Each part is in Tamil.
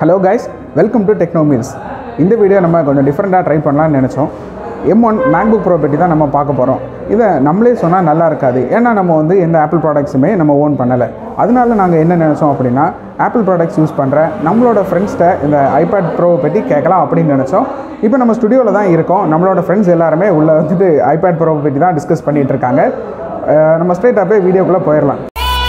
Hello guys welcome to Techno Meals இந்த வீடியோ நம்ம கொஞ்சம் டிஃப்ரெண்ட்டாக ட்ரை பண்ணலாம்னு நினச்சோம் எம் ஒன் மேக்புக் ப்ரோ பற்றி தான் நம்ம பார்க்க போகிறோம் இதை நம்மளே சொன்னால் நல்லா இருக்காது ஏன்னா நம்ம வந்து எந்த ஆப்பிள் ப்ராடக்ட்ஸுமே நம்ம ஓன் பண்ணலை அதனால நாங்கள் என்ன நினச்சோம் அப்படின்னா ஆப்பிள் ப்ராடக்ட்ஸ் யூஸ் பண்ணுற நம்மளோட ஃப்ரெண்ட்ஸ்கிட்ட இந்த ஐபேட் ப்ரோவை பற்றி கேட்கலாம் அப்படின்னு நினச்சோம் இப்போ நம்ம ஸ்டுடியோவில் தான் இருக்கோம் நம்மளோட ஃப்ரெண்ட்ஸ் எல்லாருமே உள்ளே வந்துட்டு ஐபேட் ப்ரோவை பற்றி தான் டிஸ்கஸ் பண்ணிகிட்டு இருக்காங்க அஹ் நம்ம ஸ்ட்ரெயிட்டாக போய் வீடியோக்குள்ளே போயிடலாம்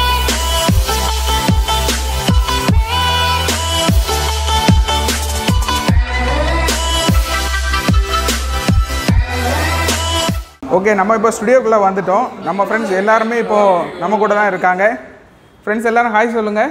ஓகே நம்ம இப்போ ஸ்டுடியோக்குள்ளே வந்துட்டோம் நம்ம ஃப்ரெண்ட்ஸ் எல்லாருமே இப்போது நம்ம கூட தான் இருக்காங்க ஃப்ரெண்ட்ஸ் எல்லாரும் ஹாய் சொல்லுங்கள்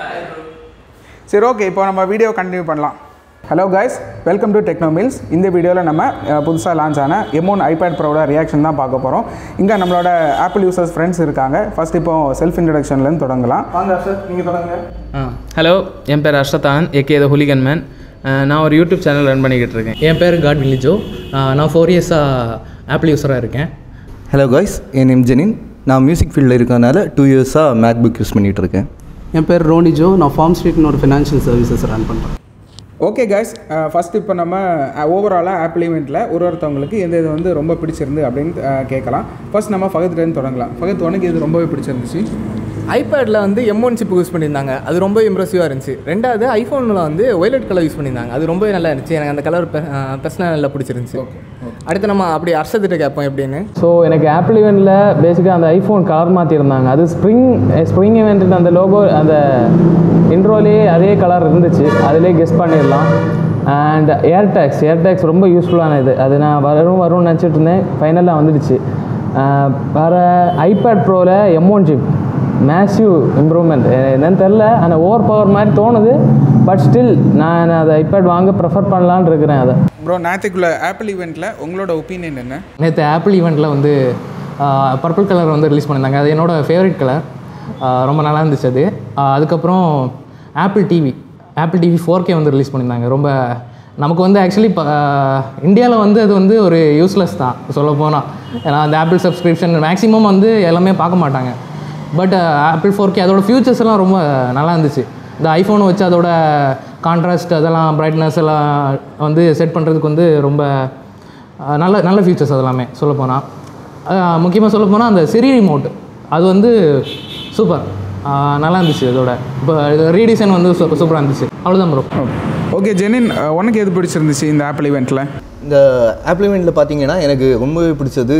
சரி ஓகே இப்போ நம்ம வீடியோ கண்டினியூ பண்ணலாம் hello guys welcome to Techno Meals இந்த வீடியோவில் நம்ம புதுசாக லான்ச் ஆன எமோன் ஐபேட் ப்ரோட ரியாக்ஷன் தான் பார்க்க போகிறோம் இங்கே நம்மளோட ஆப்பிள் யூசர்ஸ் ஃப்ரெண்ட்ஸ் இருக்காங்க ஃபர்ஸ்ட் இப்போ செல்ஃப் இன்ட்ரடக்ஷன்லேருந்து தொடங்கலாம் வாங்க சார் நீங்கள் தொடங்க ஆ ஹலோ என் பேர் அர்ஷதான் ஏகே த ஹுலிகன் மேன் நான் ஒரு யூடியூப் சேனல் ரன் பண்ணிக்கிட்டு இருக்கேன் என் பேர் காட் வில்லிஜோ நான் ஃபோர் இயர்ஸாக ஆப்பிள் யூஸராக இருக்கேன் ஹலோ காய்ஸ் என் நேம் ஜெனின் நான் மியூசிக் ஃபீல்டில் இருக்கறனால டூ இயர்ஸாக மேக் புக் யூஸ் பண்ணிகிட்டு இருக்கேன் என் பேர் ரோனி ஜோ நான் ஃபார்ம் ஸ்ட்ரீட்னு ஒரு ஃபினான்ஷியல் சர்வீசஸ் ரன் பண்ணுறேன் ஓகே கைஸ் ஃபஸ்ட் இப்போ நம்ம ஓவராலாக ஆப்பிள் ஈவெண்ட்டில் ஒரு ஒருத்தவங்களுக்கு எந்த இது வந்து ரொம்ப பிடிச்சிருந்து அப்படின்னு அஹ், கேட்கலாம் ஃபர்ஸ்ட் நம்ம ஃபகத்லேருந்து தொடங்கலாம் ஃபகத் உனக்கு இது ரொம்பவே பிடிச்சிருந்துச்சு ஐபேடில் வந்து எம் ஒன் சிப் யூஸ் பண்ணியிருந்தாங்க அது ரொம்ப இம்ப்ரெசிவாக இருந்துச்சு ரெண்டாவது ஐஃபோனில் வந்து ஒய்லட் கலர் யூஸ் பண்ணியிருந்தாங்க அது ரொம்பவே நல்லா இருந்துச்சு எனக்கு அந்த கலர் பர்சனல் நல்லா பிடிச்சிருந்துச்சு அடுத்து நம்ம அப்படி அர்ஷத்திட்ட கேட்போம் எப்படின்னு ஸோ எனக்கு ஆப்பிள் ஈவெண்ட்டில் பேசிக்காக அந்த ஐஃபோன் கலர் மாற்றிருந்தாங்க அது ஸ்ப்ரிங் ஸ்ப்ரிங் ஈவெண்ட் அந்த லோகோ அந்த இன்ட்ரோலேயே அதே கலர் இருந்துச்சு அதிலே கெஸ் பண்ணிடலாம் அண்ட் ஏர்டேக்ஸ் ஏர்டேக்ஸ் ரொம்ப யூஸ்ஃபுல்லான இது அது நான் வரும் வரும்னு நினச்சிட்டு இருந்தேன் ஃபைனலாக வந்துடுச்சு அஹ் வேறு ஐபேட் ப்ரோவில் எம்ஒன் சிப் மேசிவ் இம்ப்ரூவ்மெண்ட் என்னன்னு தெரில ஆனால் ஓவர் பவர் மாதிரி தோணுது பட் ஸ்டில் நான் அதை ஐபேட் வாங்க ப்ரிஃபர் பண்ணலான்னு இருக்கிறேன் அதை ப்ரோ நேற்றுக்குள்ள ஆப்பிள் ஈவெண்ட்டில் உங்களோட ஒப்பீனியன் என்ன நேற்று ஆப்பிள் ஈவெண்ட்டில் வந்து பர்பிள் கலர் வந்து ரிலீஸ் பண்ணியிருந்தாங்க அது என்னோடய ஃபேவரட் கலர் ரொம்ப நல்லா இருந்துச்சு அது ஆஹ் அதுக்கப்புறம் Apple TV Apple TV four K வந்து ரிலீஸ் பண்ணியிருந்தாங்க ரொம்ப நமக்கு வந்து ஆக்சுவலி இப்போ இந்தியாவில் வந்து அது வந்து ஒரு யூஸ்லெஸ் தான் சொல்ல போனால் ஏன்னா அந்த ஆப்பிள் சப்ஸ்கிரிப்ஷன் மேக்ஸிமம் வந்து எல்லாமே பார்க்க மாட்டாங்க பட் ஆப்பிள் ஃபோர் கே அதோட ஃபியூச்சர்ஸ் எல்லாம் ரொம்ப நல்லா இருந்துச்சு இந்த ஐஃபோனை வச்சு அதோட கான்ட்ராஸ்ட் அதெல்லாம் பிரைட்னஸ் எல்லாம் வந்து செட் பண்ணுறதுக்கு வந்து ரொம்ப அஹ், நல்ல நல்ல ஃபீச்சர்ஸ் அதெல்லாமே சொல்லப்போனால் முக்கியமாக சொல்லப்போனால் அந்த சிரி ரிமோட் அது வந்து சூப்பர் நல்லா இருந்துச்சு அதோட இப்போ ரீடிசைன் வந்து சூப்பராக இருந்துச்சு அவ்வளோதான் ப்ரோ ஓகே ஜெனின் அஹ், உனக்கு எது பிடிச்சிருந்துச்சு இந்த ஆப்பிள் ஈவெண்ட்டில் இந்த ஆப்பிள் ஈவெண்ட்டில் பார்த்தீங்கன்னா எனக்கு ரொம்பவே பிடிச்சது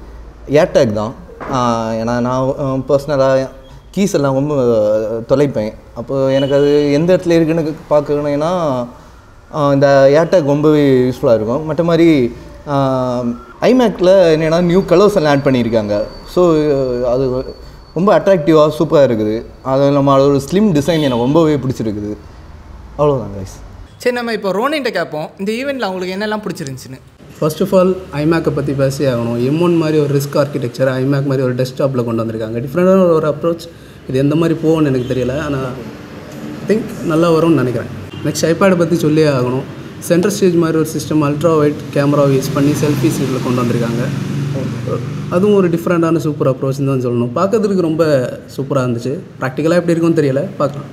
ஏர்டேக் தான் ஆஹ் ஏன்னா நான் பர்சனலாக கீஸ் எல்லாம் ரொம்ப தொலைப்பேன் அப்போ எனக்கு அது எந்த இடத்துல இருக்குன்னு பார்க்கணுன்னா ஆஹ் இந்த ஏர்டேக் ரொம்பவே யூஸ்ஃபுல்லாக இருக்கும் மற்ற மாதிரி ஐமேக்கில் என்னென்னா நியூ கலர்ஸ் எல்லாம் ஆட் பண்ணியிருக்காங்க ஸோ அது ரொம்ப அட்ராக்டிவாக சூப்பராக இருக்குது அது நம்ம அதோட ஸ்லிம் டிசைன் எனக்கு ரொம்பவே பிடிச்சிருக்குது அவ்வளோதான் கைஸ் சரி நம்ம இப்போ ரோனிட்ட கேட்போம் இந்த ஈவெண்ட்டில் அவங்களுக்கு என்னெல்லாம் பிடிச்சிருந்துச்சுன்னு ஃபர்ஸ்ட் ஆஃப் ஆல் ஐமேக்கை பற்றி பேசி ஆகணும் எம் ஒன் மாதிரி ஒரு ரிஸ்க் ஆர்கிடெக்சர் ஐமேக் மாதிரி ஒரு டெஸ்க்டாப்பில் கொண்டு வந்திருக்காங்க டிஃப்ரெண்டான ஒரு அப்ரோச் இது எந்த மாதிரி போகும்னு எனக்கு தெரியல ஆனால் ஐ திங்க் நல்லா வரும்னு நினைக்கிறேன் நெக்ஸ்ட் ஐபேடை பற்றி சொல்லியே ஆகணும் சென்டர் ஸ்டேஜ் மாதிரி ஒரு சிஸ்டம் அல்ட்ரா ஒயிட் கேமராவை யூஸ் பண்ணி செல்ஃபிஸ் இதில் கொண்டு வந்திருக்காங்க அதுவும் ஒரு டிஃப்ரெண்ட்டான சூப்பர் அப்ரோச் தான் சொல்லணும் பார்க்கறதுக்கு ரொம்ப சூப்பராக இருந்துச்சு ப்ராக்டிக்கலாக எப்படி இருக்கும்னு தெரியல பார்க்கலாம்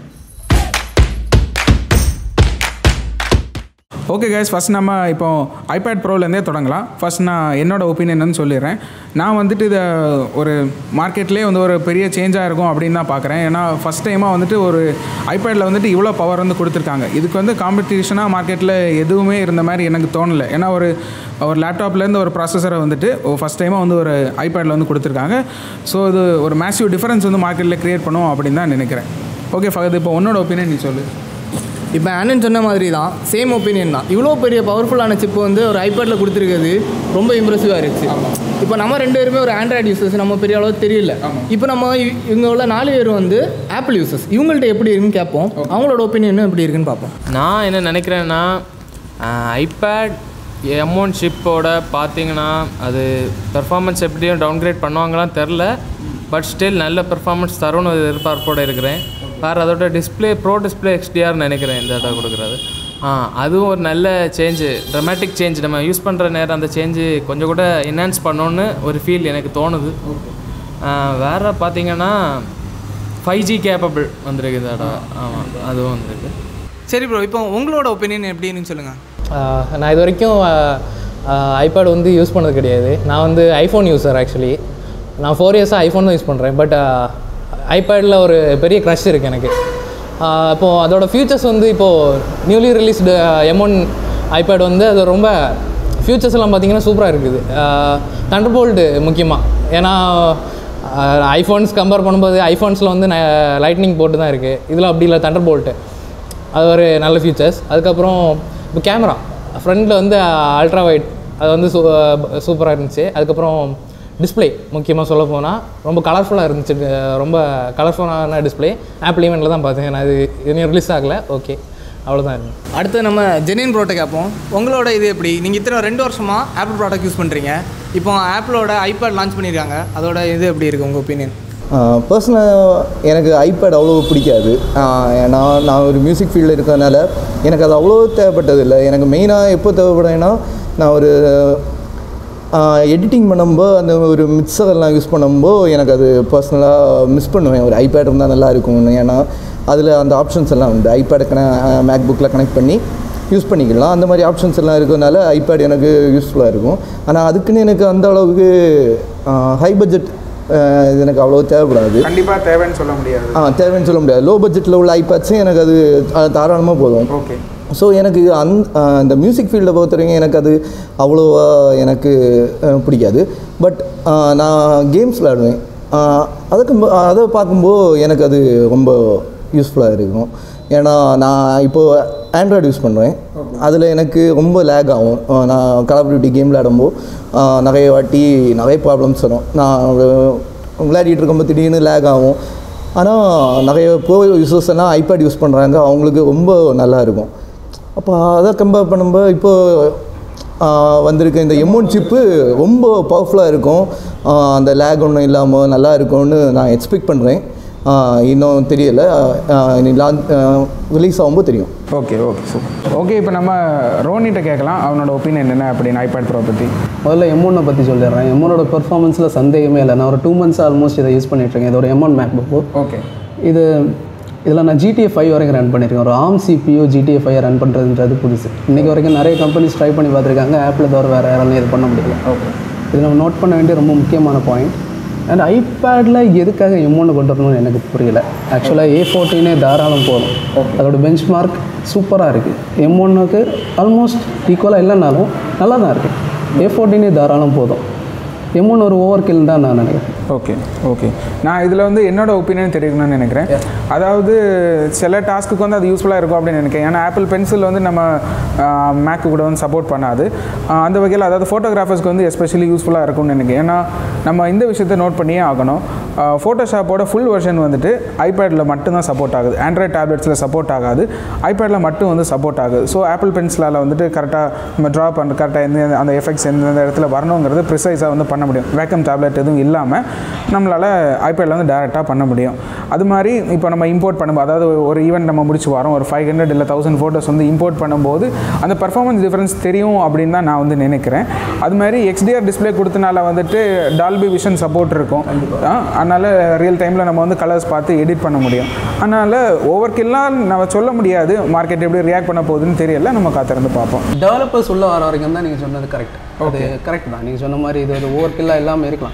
ஓகே கைஸ் ஃபஸ்ட் நம்ம இப்போ ஐபேட் ப்ரோலேருந்தே தொடங்கலாம் ஃபர்ஸ்ட் நான் என்னோட ஒப்பீனியன் சொல்லிடுறேன் நான் வந்துட்டு இதை ஒரு மார்க்கெட்லேயே வந்து ஒரு பெரிய சேஞ்சாக இருக்கும் அப்படின்னு தான் பார்க்குறேன் ஏன்னா ஃபஸ்ட் டைமாக வந்துட்டு ஒரு ஐபேடில் வந்துட்டு இவ்வளோ பவர் வந்து கொடுத்துருக்காங்க இதுக்கு வந்து காம்படிஷனாக மார்க்கெட்டில் எதுவுமே இருந்த மாதிரி எனக்கு தோணலை ஏன்னா ஒரு ஒரு லேப்டாப்லேருந்து ஒரு ப்ராசஸரை வந்துட்டு ஃபஸ்ட் டைமாக வந்து ஒரு ஐபேடில் வந்து கொடுத்துருக்காங்க ஸோ இது ஒரு மேசிவ் டிஃபரன்ஸ் வந்து மார்க்கெட்டில் க்ரியேட் பண்ணும் அப்படின்னு தான் நினைக்கிறேன் ஓகே ஃபகத் இப்போ உன்னோட ஒப்பீனியன் நீ சொல்லு இப்போ அண்ணன் சொன்ன மாதிரி தான் சேம் ஒப்பீனியன் தான் இவ்வளோ பெரிய பவர்ஃபுல்லான சிப் வந்து ஒரு ஐபேடில் கொடுத்துருக்கிறது ரொம்ப இம்ப்ரெசிவாக இருந்துச்சு இப்போ நம்ம ரெண்டு பேருமே ஒரு ஆண்ட்ராய்டு யூசர்ஸ் நம்ம பெரிய அளவு தெரியல இப்போ நம்ம இ- இவங்க உள்ள நாலு பேர் வந்து ஆப்பிள் யூசர்ஸ் இவங்கள்ட்ட எப்படி இருக்குன்னு கேட்போம் அவங்களோட ஒப்பீனியன் எப்படி இருக்குன்னு பார்ப்போம் நான் என்ன நினைக்கிறேன்னா ஐபேட் எம்ஒன் ஷிப்போட பார்த்தீங்கன்னா அது பெர்ஃபார்மன்ஸ் எப்படியும் டவுன்கிரேட் பண்ணுவாங்களான்னு தெரில பட் ஸ்டில் நல்ல பெர்ஃபார்மன்ஸ் தரும்னு ஒரு எதிர்பார்ப்போடு இருக்கிறேன் வேறு அதோட டிஸ்ப்ளே ப்ரோ டிஸ்ப்ளே எக்ஸ்டிஆர் நினைக்கிறேன் இந்த இடம் கொடுக்குறது ஆ அதுவும் ஒரு நல்ல சேஞ்சு ட்ரமேட்டிக் சேஞ்ச் நம்ம யூஸ் பண்ணுற நேரம் அந்த சேஞ்சு கொஞ்சம் கூட என்ஹான்ஸ் பண்ணோன்னு ஒரு ஃபீல் எனக்கு தோணுது ஆ, வேற பார்த்தீங்கன்னா ஃபைவ் ஜி கேப்பபிள் வந்திருக்கு இந்த இடம் ஆமாம் அதுவும் வந்திருக்கு சரி ப்ரோ இப்போ உங்களோட ஒப்பீனியன் எப்படின்னு சொல்லுங்கள் ஆஹ் நான் இது வரைக்கும் ஐபேட் வந்து யூஸ் பண்ணது கிடையாது நான் வந்து ஐஃபோன் யூஸர் ஆக்சுவலி நான் ஃபோர் இயர்ஸாக ஐஃபோன் தான் யூஸ் பண்ணுறேன் பட் ஐபேடில் ஒரு பெரிய க்ரஷ் இருக்குது எனக்கு ஆஹ் இப்போது அதோட ஃபியூச்சர்ஸ் வந்து இப்போது newly released M one iPad வந்து அது ரொம்ப ஃபியூச்சர்ஸ் எல்லாம் பார்த்தீங்கன்னா சூப்பராக இருக்குது தண்டர்போல்டு முக்கியமாக ஏன்னா ஐஃபோன்ஸ் கம்பேர் பண்ணும்போது ஐஃபோன்ஸில் வந்து லைட்னிங் போட்டு தான் இருக்குது இதில் அப்படி இல்லை தண்டர்போல்ட்டு அது ஒரு நல்ல ஃபீச்சர்ஸ் அதுக்கப்புறம் இப்போ கேமரா ஃப்ரண்டில் வந்து அல்ட்ரா வைட் அது வந்து சூ சூப்பராக இருந்துச்சு அதுக்கப்புறம் டிஸ்ப்ளே முக்கியமாக சொல்ல போனால் ரொம்ப கலர்ஃபுல்லாக இருந்துச்சு அஹ் ரொம்ப கலர்ஃபுல்லான டிஸ்ப்ளே ஆப்பிள் ஈவெண்ட்டில் தான் பார்த்தேன் நான் இது இன்னும் ரிலீஸ் ஆகலை ஓகே அவ்வளோதான் இருக்கு அடுத்து நம்ம ஜெனின் ப்ரோட்டை கேட்போம் உங்களோட இது எப்படி நீங்கள் இத்தனை ரெண்டு வருஷமாக ஆப்பிள் ப்ராடக்ட் யூஸ் பண்ணுறீங்க இப்போ ஆப்பிளோட ஐபேட் லான்ச் பண்ணியிருக்காங்க அதோட இது எப்படி இருக்குது உங்கள் ஒப்பீனியன் பர்சனலாக எனக்கு ஐபேட் அவ்வளோ பிடிக்காது ஆஹ் நான் நான் ஒரு மியூசிக் ஃபீல்டில் இருக்கிறதுனால எனக்கு அது அவ்வளோ தேவைப்பட்டதில்லை எனக்கு மெயினாக எப்போ தேவைப்படுதுன்னா நான் ஒரு எடிட்டிங் பண்ணும்போது அந்த ஒரு மிக்சரெல்லாம் யூஸ் பண்ணும்போது எனக்கு அது பர்சனலாக மிஸ் பண்ணுவேன் ஒரு ஐபேட் இருந்தால் நல்லா இருக்கும்னு ஏன்னா அதில் அந்த ஆப்ஷன்ஸ் எல்லாம் உண்டு ஐபேடை கன மேக் புக்கில் கனெக்ட் பண்ணி யூஸ் பண்ணிக்கலாம் அந்த மாதிரி ஆப்ஷன்ஸ் எல்லாம் இருக்கிறதுனால ஐபேட் எனக்கு யூஸ்ஃபுல்லாக இருக்கும் ஆனால் அதுக்குன்னு எனக்கு அந்த அளவுக்கு ஹை பட்ஜெட் இது எனக்கு அவ்வளோ தேவைப்படாது கண்டிப்பாக தேவைன்னு சொல்ல முடியாது ஆ தேவைன்னு சொல்ல முடியாது லோ பட்ஜெட்டில் உள்ள ஐபேட்ஸும் எனக்கு அது அது தாராளமாக போதும் ஓகே ஸோ எனக்கு அந் இந்த மியூசிக் ஃபீல்டை பொறுத்த வரைக்கும் எனக்கு அது அவ்வளோவா எனக்கு அஹ், பிடிக்காது பட் நான் கேம்ஸ் விளையாடுவேன் ஆஹ், அதுக்கு ம- அதை பார்க்கும்போது எனக்கு அது ரொம்ப யூஸ்ஃபுல்லாக இருக்கும் ஏன்னா நான் இப்போது ஆண்ட்ராய்டு யூஸ் பண்ணுவேன் அதில் எனக்கு ரொம்ப லேக் ஆகும் ஆஹ், நான் கால் ஆஃப் டியூட்டி கேம் விளையாடும்போது ஆஹ், நிறைய வாட்டி நிறைய ப்ராப்ளம்ஸ் வரும் நான் ஒரு- விளையாடிட்டு இருக்கும்போது திடீர்னு லேக் ஆகும் ஆனால் நிறைய ப்ரோ யூசர்ஸ் எல்லாம் ஐபேட் யூஸ் பண்ணுறாங்க அவங்களுக்கு ரொம்ப நல்லா இருக்கும் அப்போ அதை கம்பேர் பண்ணும்போது இப்போது வந்திருக்க இந்த எம்ஒன் சிப்பு ரொம்ப பவர்ஃபுல்லாக இருக்கும் ஆஹ் அந்த லேக் ஒன்றும் இல்லாமல் நல்லா இருக்கும்னு நான் எக்ஸ்பெக்ட் பண்ணுறேன் இன்னும் தெரியல இனி லான்ச் ரிலீஸ் ஆகும்போது தெரியும் ஓகே ஓகே சூப்பர் ஓகே இப்போ நம்ம ரோனிட்ட கேட்கலாம் அவனோட ஒப்பீனியன் என்ன அப்படின்னு ஐபேட் ப்ரோ பற்றி முதல்ல எம்ஒன்னை பற்றி சொல்லிடுறேன் எம்ஒனோட பெர்ஃபார்மன்ஸில் சந்தேகமே இல்லை நான் ஒரு டூ மந்த்ஸ் ஆல்மோஸ்ட் இதை யூஸ் பண்ணிட்டுருக்கேன் இது ஒரு எம்ஒன் மேக் புக்கு ஓகே இது இதில் நான் ஜிடிஏ ஃபைவ் வரைக்கும் ரன் பண்ணியிருக்கேன் ஒரு ஆம் சிபியூ ஜிடிஏ ஃபைவ் ரன் பண்ணுறதுன்றது புதுசு இன்றைக்கி வரைக்கும் நிறைய கம்பெனிஸ் ட்ரை பண்ணி பார்த்துருக்காங்க ஆப்பில் தவிர வேறு யாராலையும் இது பண்ண முடியல ஓகே இது நம்ம நோட் பண்ண வேண்டிய ரொம்ப முக்கியமான பாயிண்ட் அண்ட் ஐபேடில் எதுக்காக எம்ஒன்று கொண்டு வரணும்னு எனக்கு புரியல ஆக்சுவலாக ஏ ஃபோர்டீனே தாராளம் போதும் அதோட பெஞ்ச் மார்க் சூப்பராக இருக்குது எம் ஒன்னுக்கு ஆல்மோஸ்ட் ஈக்குவலாக இல்லைனாலும் நல்லா தான் இருக்குது ஏ ஃபோர்டீனே தாராளம் போதும் எம் ஒன் ஒரு ஓவர் கில் தான் நான் நினைக்கிறேன் ஓகே ஓகே நான் இதில் வந்து என்னோட ஒப்பீனியன் தெரிவிக்கணும்னு நினைக்கிறேன் அதாவது சில டாஸ்க்குக்கு வந்து அது யூஸ்ஃபுல்லாக இருக்கும் அப்படின்னு நினைக்கிறேன் ஏன்னா ஆப்பிள் பென்சில் வந்து நம்ம மேக்கு கூட வந்து சப்போர்ட் பண்ணாது ஆஹ் அந்த வகையில் அதாவது ஃபோட்டோகிராஃபர்ஸ்க்கு வந்து எஸ்பெஷலி யூஸ்ஃபுல்லாக இருக்கும்னு நினைக்கிறேன் ஏன்னா நம்ம இந்த விஷயத்தை நோட் பண்ணியே ஆகணும் ஃபோட்டோஷாப்போட ஃபுல் வெர்ஷன் வந்துட்டு ஐபேடில் மட்டும்தான் சப்போர்ட் ஆகுது ஆண்ட்ராய்ட் டேப்லெட்ஸில் சப்போர்ட் ஆகாது ஐபேடில் மட்டும் வந்து சப்போர்ட் ஆகுது ஸோ ஆப்பிள் பென்சிலால் வந்துட்டு கரெக்டாக நம்ம ட்ரா பண்ணுற கரெக்டாக எந்த அந்த எஃபெக்ட்ஸ் எந்தெந்த இடத்துல வரணுங்கிறது ப்ரிசைஸாக வந்து பண்ண முடியும் வேக்கம் டேப்லெட் எதுவும் இல்லாமல் நம்மளால் ஐபேடில் வந்து டேரெக்டாக பண்ண முடியும் அது மாதிரி இப்போ நம்ம இம்போர்ட் பண்ணும்போது அதாவது ஒரு ஈவெண்ட் நம்ம முடிச்சு வரோம் ஒரு ஃபைவ் ஹண்ட்ரட் இல்லை தௌசண்ட் ஃபோட்டோஸ் வந்து இம்போர்ட் பண்ணும்போது அந்த பர்ஃபார்மன்ஸ் டிஃப்ரென்ஸ் தெரியும் அப்படின்னு தான் நான் வந்து நினைக்கிறேன் அது மாதிரி எக்ஸ்டிஆர் டிஸ்ப்ளே கொடுத்தனால வந்துட்டு டால்பி விஷன் சப்போர்ட் இருக்கும் ஆ, அதனால ரியல் டைமில் நம்ம வந்து கலர்ஸ் பார்த்து எடிட் பண்ண முடியும் அதனால் ஓவர் கில்லாம் நம்ம சொல்ல முடியாது மார்க்கெட் எப்படி ரியாக்ட் பண்ண போகுதுன்னு தெரியல நம்ம காத்திருந்து பார்ப்போம் டெவலப்பர்ஸ் உள்ள வர வரைக்கும் தான் நீங்கள் சொன்னது கரெக்ட் அது கரெக்ட் தான் நீங்கள் சொன்ன மாதிரி இது ஒரு ஓவர் கில்லாக எல்லாமே இருக்கலாம்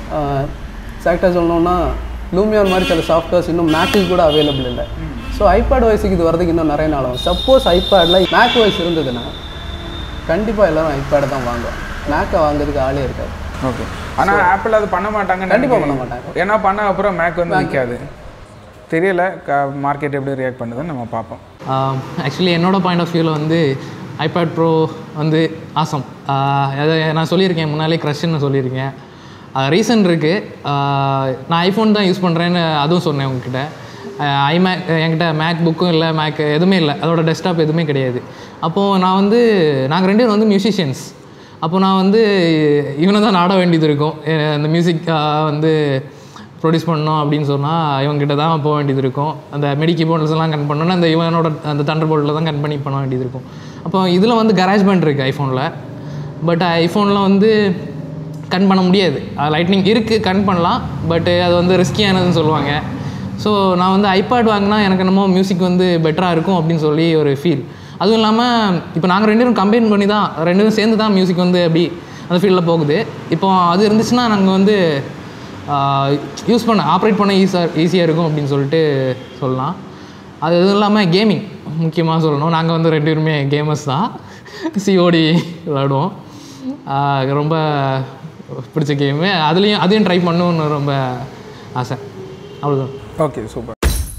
எக்ஸாக்டாக சொல்லணும்னா லூமியான் மாதிரி சில சாஃப்ட்வேர்ஸ் இன்னும் மேக்கில் கூட அவைலபிள் இல்லை ஸோ ஐபேட் வாய்ஸுக்கு இது வரதுக்கு இன்னும் நிறைய நாள் ஆகும் சப்போஸ் ஐபேடில் மேக் வாய்ஸ் இருந்ததுன்னா கண்டிப்பாக எல்லாரும் ஐபேடை தான் வாங்குவாங்க மேக்கை வாங்குறதுக்கு ஆளே இருக்காது ஓகே ஆனால் ஆப்பிள் அது பண்ண மாட்டாங்க கண்டிப்பா பண்ண மாட்டாங்க. ஏன்னா பண்ண அப்புறம் மேக் வந்து நிற்காது தெரியல மார்க்கெட் எப்படி ரியாக்ட் பண்ணுதுன்னு நம்ம பார்ப்போம் ஆக்சுவலி என்னோட பாயிண்ட் ஆஃப் வியூவில் வந்து ஐபேட் ப்ரோ வந்து ஆசம் அதை நான் சொல்லியிருக்கேன் முன்னாலே க்ரஷ்ன்னு சொல்லியிருக்கேன் ரீசன் இருக்குது நான் ஐஃபோன் தான் யூஸ் பண்ணுறேன்னு அதுவும் சொன்னேன் உங்ககிட்ட ஐமேக் என்கிட்ட மேக் புக்கும் இல்லை மேக் எதுவுமே இல்லை அதோட டெஸ்க்டாப் எதுவுமே கிடையாது அப்போது நான் வந்து நாங்கள் ரெண்டு பேரும் வந்து மியூசிஷியன்ஸ் அப்போ நான் வந்து இவனை தான் நாட வேண்டியது இருக்கும் அஹ் அந்த மியூசிக் வந்து ப்ரொடியூஸ் பண்ணணும் அப்படின்னு சொன்னால் இவங்ககிட்ட தான் போக வேண்டியது இருக்கும் அந்த மெடி கீபோர்ட்ஸ் எல்லாம் கன் பண்ணணும்னா அந்த இவனோட அந்த தண்டர் போர்டில் தான் கன் பண்ணி பண்ண வேண்டியது இருக்கும் அப்போ இதில் வந்து கராஜ் பேண்ட் இருக்குது ஐஃபோனில் பட் ஐஃபோனில் வந்து கன் பண்ண முடியாது லைட்னிங் இருக்குது கன் பண்ணலாம் பட் அது வந்து ரிஸ்கியானதுன்னு சொல்லுவாங்க ஸோ நான் வந்து ஐபேட் வாங்கினா எனக்கு என்னமோ மியூசிக் வந்து பெட்டராக இருக்கும் அப்படின்னு சொல்லி ஒரு ஃபீல் அதுவும் இல்லாமல் இப்போ நாங்கள் ரெண்டு பேரும் கம்பைன் பண்ணி தான் ரெண்டு பேரும் சேர்ந்து தான் மியூசிக் வந்து அப்படி அந்த ஃபீல்டில் போகுது இப்போ அது இருந்துச்சுன்னா நாங்கள் வந்து யூஸ் பண்ண ஆப்ரேட் பண்ண ஈஸியாக ஈஸியாக இருக்கும் அப்படின்னு சொல்லிட்டு சொல்லலாம் அது எதுவும் இல்லாமல் கேமிங் முக்கியமாக சொல்லணும் நாங்கள் வந்து ரெண்டு பேருமே கேமர்ஸ் தான் சிஓடி விளாடுவோம் ஆஹ் ரொம்ப பிடிச்ச கேமு அதுலேயும் அதையும் ட்ரை பண்ணணும்னு ரொம்ப ஆசை அவ்வளோதான் ஓகே சூப்பர்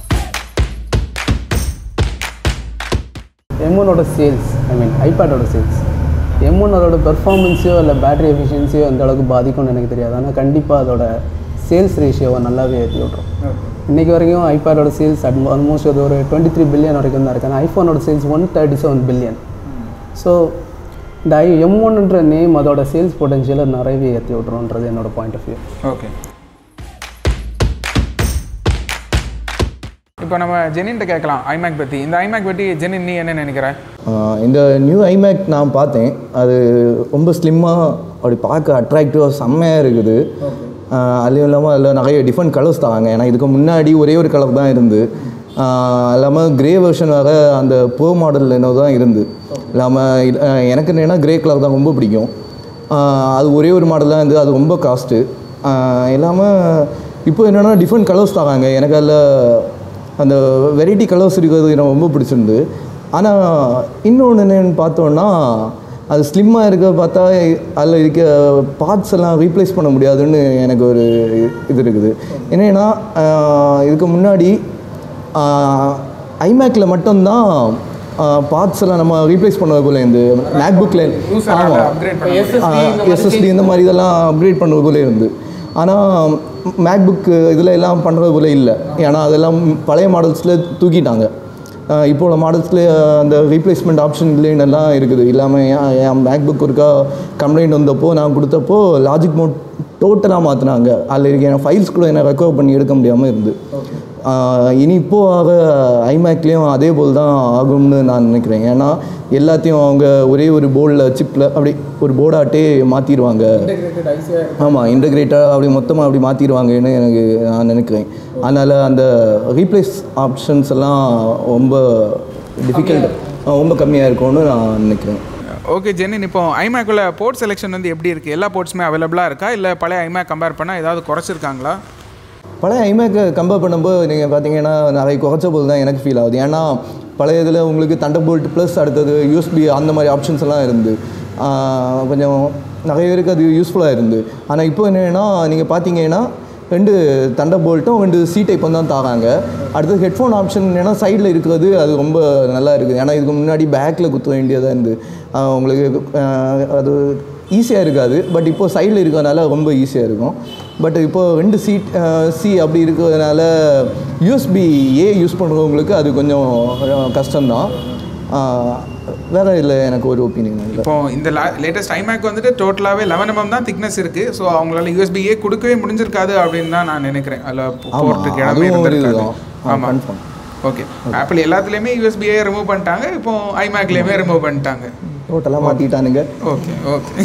எம்ஒனோட சேல்ஸ் ஐ மீன் ஐபேடோட சேல்ஸ் எம்ஒன் அதோட பெர்ஃபார்மன்ஸையோ இல்லை பேட்டரி எஃபிஷியன்சியோ எந்த அளவுக்கு பாதிக்கும்னு எனக்கு தெரியாது ஆனால் கண்டிப்பாக அதோட சேல்ஸ் ரேஷியோவை நல்லாவே ஏற்றி விட்ரும் இன்றைக்கி வரைக்கும் ஐபேடோட சேல்ஸ் அட் ஆல்மோஸ்ட் அது ஒரு டுவெண்ட்டி த்ரீ பில்லியன் வரைக்கும் தான் இருக்குது ஆனால் ஐஃபோனோட sales one thirty seven billion so இந்த ஐ எம் ஒன்ன்ற நேம் அதோட சேல்ஸ் பொட்டன்ஷியலை நிறையவே ஏற்றி விட்ருன்றது என்னோட பாயிண்ட் ஆஃப் வியூ ஓகே இப்போ நம்ம ஜெனின்ட்ட கேட்கலாம் ஐமேக் பற்றி இந்த ஐமேக் பற்றி ஜெனின் நீ என்ன நினைக்கிற ஆஹ் இந்த நியூ ஐமேக் நான் பார்த்தேன் அது ரொம்ப ஸ்லிம்மாக அப்படி பார்க்க அட்ராக்டிவாக செம்மையாக இருக்குது ஆஹ் அதுவும் இல்லாமல் அதில் நிறைய டிஃப்ரெண்ட் கலர்ஸ் தராங்க ஏன்னா இதுக்கு முன்னாடி ஒரே ஒரு கலர் தான் இருந்து ஆஹ் இல்லாமல் கிரே வெர்ஷன் வேறு அந்த ப்ரோ மாடல் என்ன தான் இருந்து இல்லாமல் இது- ஆஹ் எனக்கு என்னென்னா கிரே கலர் தான் ரொம்ப பிடிக்கும் ஆஹ் அது ஒரே ஒரு மாடல் தான் இருந்து அது ரொம்ப காஸ்ட்டு இல்லாமல் இப்போ என்னென்னா டிஃப்ரெண்ட் கலர்ஸ் தராங்க எனக்கு அதில் அந்த வெரைட்டி கலர்ஸ் இருக்கிறது எனக்கு ரொம்ப பிடிச்சிருந்து ஆனால் இன்னொன்று என்னென்னு பார்த்தோன்னா அது ஸ்லிம்மாக இருக்க பார்த்தா அதில் இருக்க பார்ட்ஸ் எல்லாம் ரீப்ளேஸ் பண்ண முடியாதுன்னு எனக்கு ஒரு இது இருக்குது என்னென்னா இதுக்கு முன்னாடி ஐமேக்கில் மட்டும்தான் பார்ட்ஸ் எல்லாம் நம்ம ரீப்ளேஸ் பண்ணதுக்குள்ளே இந்த மேக்புக்கில் ஆமாம் அப்கிரேட் எஸ்எஸ்டி இந்த மாதிரி இதெல்லாம் அப்கிரேட் பண்ணுறது போல இருந்து ஆனால் மேக்புக் இதில் எல்லாம் பண்ணுறது போல இல்லை ஏன்னா அதெல்லாம் பழைய மாடல்ஸில் தூக்கிட்டாங்க ஆஹ் இப்போ உள்ள மாடல்ஸில் அந்த ரீப்ளேஸ்மெண்ட் ஆப்ஷன் இல்லைன்னு எல்லாம் இருக்குது இல்லாமல் என் என் மேக்புக் ஒருக்கா கம்ப்ளைண்ட் வந்தப்போ நான் கொடுத்தப்போ லாஜிக் மோட் டோட்டலாக மாற்றினாங்க அதில் இருக்க என் ஃபைல்ஸ் கூட என்ன ரெக்கவர் பண்ணி எடுக்க முடியாமல் இருந்து ஆஹ் இனி இப்போ ஆக ஐமேக்லேயும் அதே போல் தான் ஆகும்னு நான் நினைக்கிறேன் ஏன்னா எல்லாத்தையும் அவங்க ஒரே ஒரு போர்டில் சிப்பில் அப்படி ஒரு போர்டாட்டே மாற்றிடுவாங்க ஆமாம் இன்டகிரேட்டாக அப்படி மொத்தமாக அப்படி மாற்றிடுவாங்கன்னு எனக்கு நான் நினைக்கிறேன் அதனால் அந்த ரீப்ளேஸ் ஆப்ஷன்ஸ் எல்லாம் ரொம்ப டிஃபிகல்ட் ரொம்ப கம்மியாக இருக்கும்னு நான் நினைக்கிறேன் ஓகே ஜெனின் இப்போ ஐமேக்குள்ள போர்ட் செலெக்ஷன் வந்து எப்படி இருக்குது எல்லா போர்ட்ஸுமே அவைலபிளாக இருக்கா இல்லை பழைய ஐமேக் கம்பேர் பண்ணால் ஏதாவது குறைச்சிருக்காங்களா பழைய ஐமேக்கை கம்பேர் பண்ணும்போது நீங்கள் பார்த்தீங்கன்னா நிறைய குறைச்ச போது தான் எனக்கு ஃபீல் ஆகுது ஏன்னா பழைய இதில் உங்களுக்கு தண்டர்போல்ட் ப்ளஸ் அடுத்தது யூஎஸ்பி அந்த மாதிரி ஆப்ஷன்ஸ் எல்லாம் இருந்து ஆஹ் கொஞ்சம் நிறைய பேருக்கு அது யூஸ்ஃபுல்லாக இருந்து ஆனால் இப்போ என்னென்னா நீங்கள் பார்த்தீங்கன்னா ரெண்டு தண்டர் போல்ட்டும் ரெண்டு சி டைப்பும் தான் தராங்க அடுத்தது ஹெட்ஃபோன் ஆப்ஷன் ஏன்னா சைடில் இருக்கிறது அது ரொம்ப நல்லா இருக்குது ஏன்னா இதுக்கு முன்னாடி பேக்கில் குத்த வேண்டியதாக இருந்து ஆஹ் உங்களுக்கு ஆஹ் அது ஈஸியாக இருக்காது பட் இப்போ சைடில் இருக்கிறதுனால ரொம்ப ஈஸியாக இருக்கும் பட் இப்போ ரெண்டு சீட் சி அப்படி இருக்கிறதுனால யூஎஸ்பி ஏ யூஸ் பண்ணுறவங்களுக்கு அது கொஞ்சம் கஷ்டம்தான் ஆஹ் வேற இல்லை எனக்கு ஒரு ஒப்பீனியன் இல்லை இப்போ இந்த லேட்டஸ்ட் ஐமேக் வந்துட்டு டோட்டலாகவே லெவன் எம்எம் தான் திக்னஸ் இருக்குது ஸோ அவங்களால யூஎஸ்பியே கொடுக்கவே முடிஞ்சிருக்காது அப்படின்னு தான் நான் நினைக்கிறேன் அதில் போர்ட்டுக்கு இடமே அதுவும் ஒரு இருந்திருக்காது இதுதான். ஆ, ஆமாம் confirm. ஓகே ஆப்பிள் எல்லாத்துலேயுமே யூஎஸ்பியே ரிமூவ் பண்ணிட்டாங்க இப்போ ஐமேக்லேயுமே ரிமூவ் பண்ணிட்டாங்க டோட்டலாக மாற்றிட்டானுங்க ஓகே ஓகே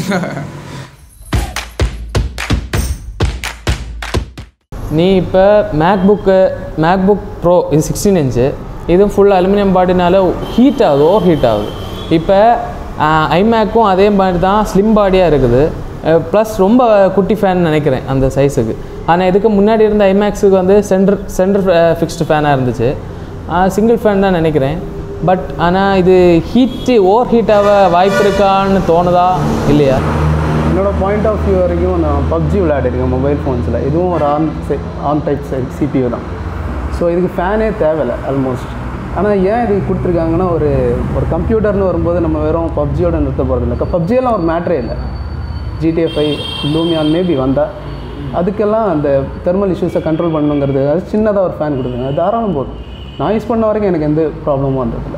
நீ இப்போ மேக்புக்கு மேக்புக் ப்ரோ இது சிக்ஸ்டீன் இன்ச்சு இதுவும் ஃபுல் அலுமினியம் பாடினால ஹீட் ஆகுது ஓவர் ஹீட் ஆகுது இப்போ ஐமேக்கும் அதே மாதிரி தான் ஸ்லிம் பாடியாக இருக்குது ப்ளஸ் ரொம்ப குட்டி ஃபேன் நினைக்கிறேன் அந்த சைஸுக்கு ஆனால் இதுக்கு முன்னாடி இருந்த ஐமேக்ஸுக்கு வந்து சென்டர் சென்டர் ஃபிக்ஸ்டு ஃபேனாக இருந்துச்சு சிங்கிள் ஃபேன் தான் நினைக்கிறேன் பட் ஆனால் இது ஹீட்டு ஓவர் ஹீட்டாக வாய்ப்பு இருக்கான்னு தோணுதா இல்லையா என்னோட பாயிண்ட் ஆஃப் வியூ வரைக்கும் நான் பப்ஜி விளையாடிருக்கேன் மொபைல் ஃபோன்ஸில் இதுவும் ஒரு ஆன் ஆன் டைப் சிபியூ தான் ஸோ இதுக்கு ஃபேனே தேவையில்லை ஆல்மோஸ்ட் ஆனால் ஏன் இதுக்கு கொடுத்துருக்காங்கன்னா ஒரு ஒரு கம்ப்யூட்டர்னு வரும்போது நம்ம வெறும் பப்ஜியோட நிறுத்த போகிறது இல்லை பப்ஜியெல்லாம் ஒரு மேட்ரே இல்லை ஜிடிஎஃப்ஐ லூமியான் மேபி வந்தால் அதுக்கெல்லாம் அந்த தெர்மல் இஷ்யூஸை கண்ட்ரோல் பண்ணணுங்கிறது அது சின்னதாக ஒரு ஃபேன் கொடுக்குங்க அது தாராளம் போதும் நான் யூஸ் பண்ண வரைக்கும் எனக்கு எந்த ப்ராப்ளமும் வந்ததில்லை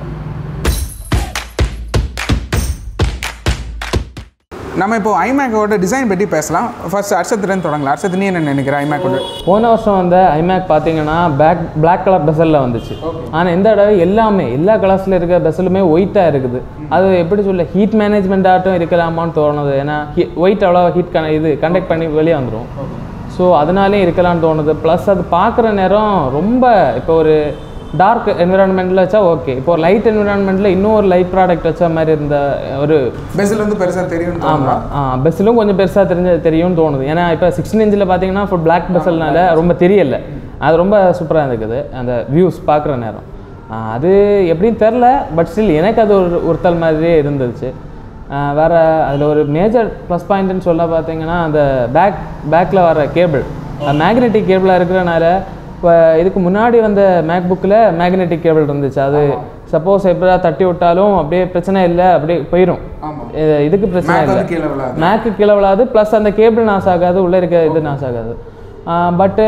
நம்ம இப்போ ஐமேக்கோட டிசைன் பற்றி பேசலாம் ஃபர்ஸ்ட் அர்ஷத்துலேருந்து தொடங்கலாம் அர்ஷத்து நீ என்ன நினைக்கிற ஐமேக்கோட போன வருஷம் வந்த ஐமேக் பார்த்தீங்கன்னா பேக் Black கலர் பெசலில் வந்துச்சு ஆனால் இந்த தடவை எல்லாமே எல்லா கலர்ஸில் இருக்கிற பெசலுமே ஒயிட்டாக இருக்குது அது எப்படி சொல்ல ஹீட் மேனேஜ்மெண்ட் ஆட்டும் இருக்கலாமான்னு தோணுது ஏன்னா ஒயிட் அவ்வளோ ஹீட் கன இது கண்டக்ட் பண்ணி வெளியே வந்துடும் ஸோ அதனாலே இருக்கலாம்னு தோணுது ப்ளஸ் அது பார்க்குற நேரம் ரொம்ப இப்போ ஒரு டார்க் என்விரான்மெண்ட்டில் வச்சா ஓகே இப்போ ஒரு லைட் என்விரான்மெண்ட்டில் இன்னும் ஒரு லைட் ப்ராடக்ட் வச்ச மாதிரி இருந்த ஒரு பெஸ்ஸில் வந்து பெருசாக தெரியும் ஆமாம் ஆ பெஸ்ஸிலும் கொஞ்சம் பெருசாக தெரிஞ்ச தெரியும்னு தோணுது ஏன்னா இப்போ சிக்ஸ்டீன் இன்ச்சில் பார்த்தீங்கன்னா இப்போ பிளாக் பெஸ்ஸல்னால ரொம்ப தெரியல அது ரொம்ப சூப்பராக இருக்குது அந்த வியூஸ் பார்க்குற நேரம் ஆ, அது எப்படின்னு தெரில பட் ஸ்டில் எனக்கு அது ஒரு ஒருத்தல் மாதிரியே இருந்துச்சு ஆ, வேற அதில் ஒரு மேஜர் ப்ளஸ் பாயிண்ட்னு சொல்ல பார்த்தீங்கன்னா அந்த பேக் பேக்கில் வர கேபிள் மேக்னெட்டிக் கேபிளாக இருக்கிறனால இப்போ இதுக்கு முன்னாடி வந்த மேக்புக்கில் மேக்னெட்டிக் கேபிள் இருந்துச்சு அது சப்போஸ் எப்படா தட்டி விட்டாலும் அப்படியே பிரச்சனை இல்லை அப்படியே போயிடும் இது- இதுக்கு பிரச்சனை Mac இல்லை வந்து கீழே விழாது. மேக்கு கீழே விழாது ப்ளஸ் அந்த கேபிள் நாஸ் ஆகாது உள்ளே இருக்க இது நாஸ் ஆகாது பட்டு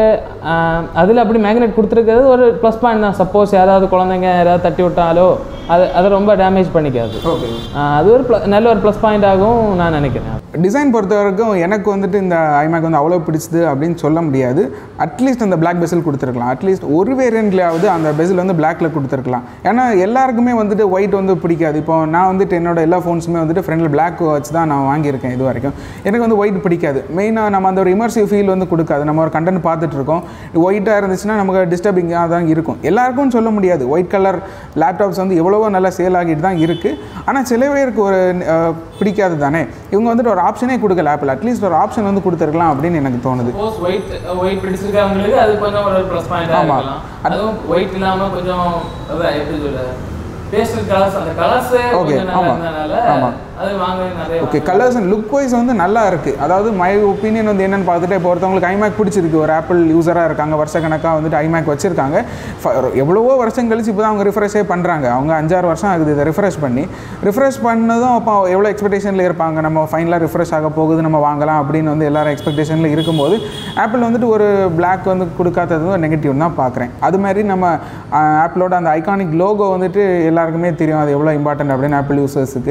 அதில் அப்படி மேக்னெட் கொடுத்துருக்கிறது ஒரு ப்ளஸ் பாயிண்ட் தான் சப்போஸ் யாராவது குழந்தைங்க யாராவது தட்டி விட்டாலோ அது அதை ரொம்ப டேமேஜ் பண்ணிக்காது ஓகே ஆஹ் அது ஒரு pl- நல்ல ஒரு ப்ளஸ் பாயிண்ட் ஆகும் நான் நினைக்கிறேன் டிசைன் பொறுத்த வரைக்கும் எனக்கு வந்துட்டு இந்த ஐமேக் வந்து அவ்வளோ பிடிச்சது அப்படின்னு சொல்ல முடியாது அட்லீஸ்ட் அந்த பிளாக் பெசல் கொடுத்துருக்கலாம் அட்லீஸ்ட் ஒரு வேரியண்ட்லையாவது அந்த பெசல் வந்து பிளாக்ல கொடுத்துருக்கலாம் ஏன்னா எல்லாருக்குமே வந்துட்டு ஒயிட் வந்து பிடிக்காது இப்போ நான் வந்துட்டு என்னோட எல்லா ஃபோன்ஸுமே வந்துட்டு ஃப்ரெண்டில் பிளாக் வச்சு தான் நான் வாங்கியிருக்கேன் இது வரைக்கும் எனக்கு வந்து ஒயிட் பிடிக்காது மெயினாக நம்ம அந்த ஒரு இமர்சிவ் ஃபீல் வந்து கொடுக்காது நம்ம ஒரு கண்டென்ட் பார்த்துட்டு இருக்கோம் ஒயிட்டாக இருந்துச்சுன்னா நமக்கு டிஸ்டர்பிங்காக தான் இருக்கும் எல்லாருக்கும் சொல்ல முடியாது ஒயிட் கலர் லேப்டாப்ஸ் வந்து எவ்வளவோ நல்லா சேல் ஆகிட்டு தான் இருக்குது ஆனால் சில பேருக்கு ஒரு அஹ், பிடிக்காது தானே இவங்க வந்துட்டு ஒரு ஆப்ஷனே கொடுக்கல ஆப்பிள் அட்லீஸ்ட் ஒரு ஆப்ஷன் வந்து கொடுத்துருக்கலாம் அப்படின்னு எனக்கு தோணுது சப்போஸ் ஒயிட் ஒயிட் பிடிச்சிருக்கவங்களுக்கு அது கொஞ்சம் ஒரு ப்ளஸ் பாயிண்டாக ஆமா. இருக்கலாம் அதுவும் ஒயிட் இல்லாமல் கொஞ்சம் அதான் எப்படி சொல்ல பேஸ்டல் கலர்ஸ் அந்த கலர்ஸ் Okay, கொஞ்சம் நல்லா ஆமா. இருந்தனால ஆமா. அது வாங்க நிறைய okay colours and look wise வந்து நல்லா இருக்குது அதாவது மை ஒப்பீனியன் வந்து என்னென்னு பார்த்துட்டு இப்போ ஒருத்தவங்களுக்கு ஐமேக் பிடிச்சிருக்கு ஒரு ஆப்பிள் யூஸராக இருக்காங்க வருஷக்கணக்காக வந்துட்டு ஐமேக் வச்சுருக்காங்க எவ்வளவோ வருஷம் கழிச்சு இப்போ தான் அவங்க ரிஃப்ரெஷே பண்ணுறாங்க அவங்க அஞ்சாறு வருஷம் ஆகுது இதை ரிஃப்ரெஷ் பண்ணி ரிஃப்ரெஷ் பண்ணதும் அப்போ எவ்வளோ எக்ஸ்பெக்டேஷனில் இருப்பாங்க நம்ம ஃபைனலாக ரிஃப்ரெஷ் ஆக போகுது நம்ம வாங்கலாம் அப்படின்னு வந்து எல்லாரும் எக்ஸ்பெக்டேஷனில் இருக்கும்போது ஆப்பிள் வந்துட்டு ஒரு பிளாக் வந்து கொடுக்காதது ஒரு நெகட்டிவ் தான் பார்க்குறேன் அது மாதிரி நம்ம ஆப்பிளோட அந்த ஐகானிக் லோகோ வந்துட்டு எல்லாருக்குமே தெரியும் அது எவ்வளோ இம்பார்ட்டன்ட் அப்படின்னு ஆப்பிள் யூசர்ஸுக்கு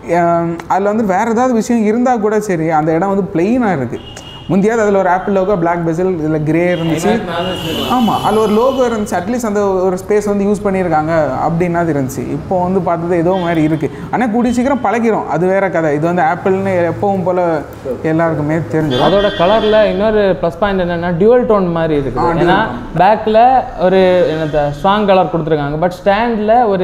அதில் வந்து வேறு ஏதாவது விஷயம் இருந்தால் கூட சரி அந்த இடம் வந்து பிளெயினாக இருக்குது முந்தியாவது அதில் ஒரு ஆப்பிள் லோகோ பிளாக் பெசில் இதில் கிரே இருந்துச்சு ஆமாம் அதில் ஒரு லோகோ இருந்துச்சு அட்லீஸ்ட் அந்த ஒரு ஸ்பேஸ் வந்து யூஸ் பண்ணியிருக்காங்க அப்படின்னாது இருந்துச்சு இப்போ வந்து பார்த்தது ஏதோ மாதிரி இருக்குது ஆனால் கூடிய சீக்கிரம் பழகிறோம் அது வேற கதை இது வந்து ஆப்பிள்னு எப்பவும் போல் எல்லாருக்குமே தெரிஞ்சிடும் அதோட கலரில் இன்னொரு ப்ளஸ் பாயிண்ட் என்னன்னா டியூவல் டோன் மாதிரி இருக்குது ஏன்னா பேக்கில் ஒரு என்னது ஸ்ட்ராங் கலர் கொடுத்துருக்காங்க பட் ஸ்டாண்டில் ஒரு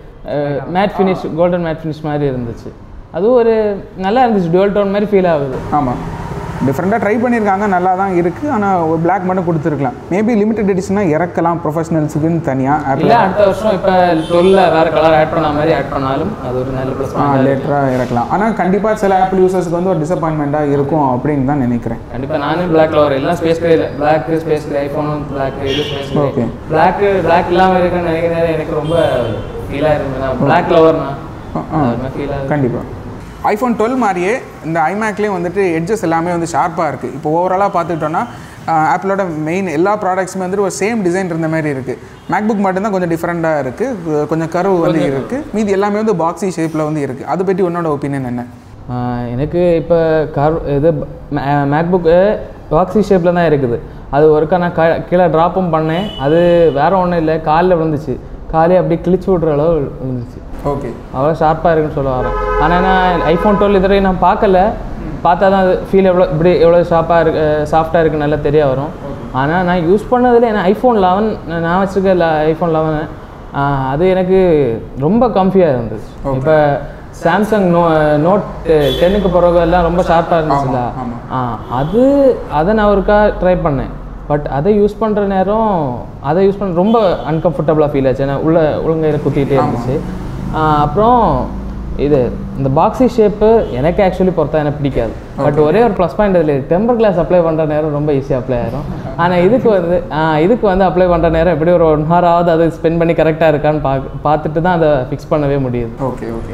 matte finish golden matte finish மாதிரி இருந்துச்சு அதுவும் ஒரு நல்லா இருந்துச்சு டியூவல் டோன் மாதிரி ஃபீல் ஆகுது ஆமாம் டிஃப்ரெண்ட்டாக ட்ரை பண்ணியிருக்காங்க நல்லா தான் இருக்குது ஆனால் ஒரு பிளாக் மட்டும் கொடுத்துருக்கலாம் மேபி லிமிடெட் எடிஷனாக இறக்கலாம் ப்ரொஃபஷனல்ஸுக்குன்னு தனியாக ஆப்பிள் இல்லை அடுத்த வருஷம் இப்போ டுவெல்ல வேறு கலர் ஆட் பண்ண மாதிரி ஆட் பண்ணாலும் அது ஒரு நல்ல ப்ளஸ் பாயிண்ட் லேட்டராக இறக்கலாம் ஆனால் கண்டிப்பாக சில ஆப்பிள் யூசர்ஸ்க்கு வந்து ஒரு டிசப்பாயின்மெண்ட்டாக இருக்கும் அப்படின்னு தான் நினைக்கிறேன் கண்டிப்பாக நானும் பிளாக்ல வரும் எல்லாம் space grey black space grey ஐஃபோனும் பிளாக் இது space grey Okay. Black black இல்லாமல் இருக்குன்னு நினைக்கிறேன் எனக்கு ரொம்ப ஃபீலாக இருந்தது நான் பிளாக்ல வரணும் ஃபீல் ஆகுது கண்டிப்பாக ஐஃபோன் டுவெல் மாதிரியே இந்த ஐமேக்லேயும் வந்துட்டு எட்ஜஸ் எல்லாமே வந்து ஷார்ப்பாக இருக்குது இப்போ ஓவராலாக பார்த்துக்கிட்டோன்னா ஆப்பிளோட மெயின் எல்லா ப்ராடக்ட்ஸுமே வந்துட்டு ஒரு சேம் டிசைன் இருந்த மாதிரி இருக்குது மேக்புக் மட்டும்தான் கொஞ்சம் டிஃப்ரெண்ட்டாக இருக்குது கொஞ்சம் கர்வ் வந்து இருக்குது மீதி எல்லாமே வந்து பாக்ஸி ஷேப்பில் வந்து இருக்குது அதை பற்றி உன்னோட ஒப்பீனியன் என்ன ஆஹ் எனக்கு இப்போ கார் இது மேக்புக்கு பாக்ஸி ஷேப்பில் தான் இருக்குது அது ஒருக்கா நான் க கீழே ட்ராப்பும் பண்ணேன் அது வேற ஒன்றும் இல்லை காலில் விழுந்துச்சு காலே அப்படியே கிழிச்சு விட்ற அளவு விழுந்துச்சு ஓகே அவ்வளோ ஷார்ப்பாக இருக்குன்னு சொல்ல வரேன் ஆனால் நான் ஐஃபோன் டுவெல் இதுவரை நான் பார்க்கல பார்த்தா தான் அது ஃபீல் எவ்வளோ இப்படி எவ்வளோ ஷார்ப்பாக இருக்கு சாஃப்டாக இருக்குன்னு நல்லா தெரிய வரும் ஆனால் நான் யூஸ் பண்ணதில் ஏன்னா ஐஃபோன் லெவன் நான் வச்சுருக்க ஐஃபோன் லெவன் அது எனக்கு ரொம்ப கம்ஃபியாக இருந்துச்சு இப்போ சாம்சங் நோ நோட் டென்னுக்கு பிறகு எல்லாம் ரொம்ப ஷார்ப்பாக இருந்துச்சுல்ல ஆ அது அதை நான் ஒருக்கா ட்ரை பண்ணேன் பட் அதை யூஸ் பண்ணுற நேரம் அதை யூஸ் பண்ண ரொம்ப அன்கம்ஃபர்டபுளாக ஃபீல் ஆச்சு ஏன்னா உள்ள ஒழுங்கையில் குத்திக்கிட்டே இருந்துச்சு ஆ, அப்புறம் இது இந்த பாக்ஸி ஷேப்பு எனக்கு ஆக்சுவலி பொறுத்தா எனக்கு பிடிக்காது பட் ஒரே ஒரு ப்ளஸ் பாயிண்ட் இதில் டெம்பர் கிளாஸ் அப்ளை பண்ணுற நேரம் ரொம்ப ஈஸியாக அப்ளை ஆயிரும் ஆனால் இதுக்கு வந்து ஆ, இதுக்கு வந்து அப்ளை பண்ணுற நேரம் எப்படி ஒரு ஒன் ஹவர் ஆகுது அதை ஸ்பெண்ட் பண்ணி கரெக்டாக இருக்கான்னு பார்க்க பார்த்துட்டு தான் அதை ஃபிக்ஸ் பண்ணவே முடியுது ஓகே ஓகே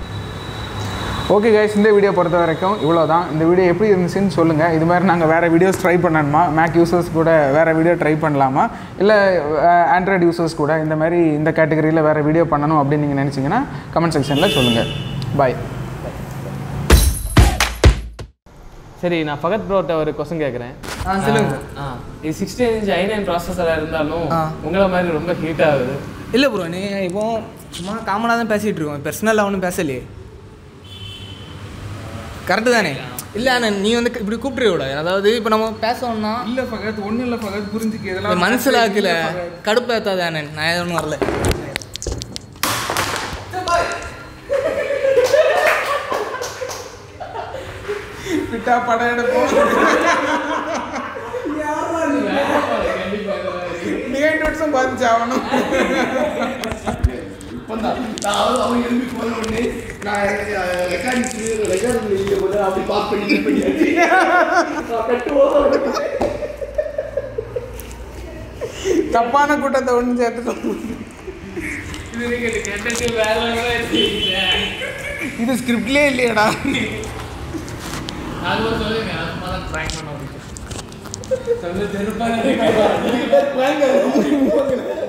ஓகே கைஸ் இந்த வீடியோ பொறுத்த வரைக்கும் இவ்வளோ தான் இந்த வீடியோ எப்படி இருந்துச்சுன்னு சொல்லுங்கள் இது மாதிரி நாங்கள் வேறு வீடியோஸ் ட்ரை பண்ணணுமா மேக் யூசர்ஸ் கூட வேறு வீடியோ ட்ரை பண்ணலாமா இல்லை ஆண்ட்ராய்டு யூசர்ஸ் கூட இந்த மாதிரி இந்த கேட்டகரியில் வேறு வீடியோ பண்ணணும் அப்படின்னு நீங்கள் நினச்சிங்கன்னா கமெண்ட் செக்ஷனில் சொல்லுங்கள் பாய் சரி நான் ஃபகத் ப்ரோட்ட ஒரு கொஸ்டின் கேட்குறேன் ஆ சொல்லுங்க ஆ இது சிக்ஸ்டீன் இன்ச் ஐ நைன் ப்ராசஸராக இருந்தாலும் உங்களை மாதிரி ரொம்ப ஹீட் ஆகுது இல்லை ப்ரோ நீ இப்போ சும்மா காமனாக தான் பேசிகிட்டு இருக்கோம் பர்சனலாக ஒன்றும் பேசலையே கரெக்டு தானே இல்லை அண்ணன் நீ வந்து இப்படி கூப்பிட்டுருக்க கூடாது அதாவது இப்போ நம்ம பேசணும்னா இல்லை ஃபகத் ஒன்றும் இல்லை ஃபகத் புரிஞ்சுக்க இதெல்லாம் மனசில் ஆக்கல கடுப்பேத்தாத அண்ணன் நான் எதுவும் வரல விட்டா படம் எடுப்போம் நேட் வருஷம் பாதிச்சு ஆகணும் தப்பான கூட்டத்தை ஒன்று சேர்த்துட்டோம் இது ஸ்கிரிப்ட்லேயே இல்லையடா சொல்லுங்க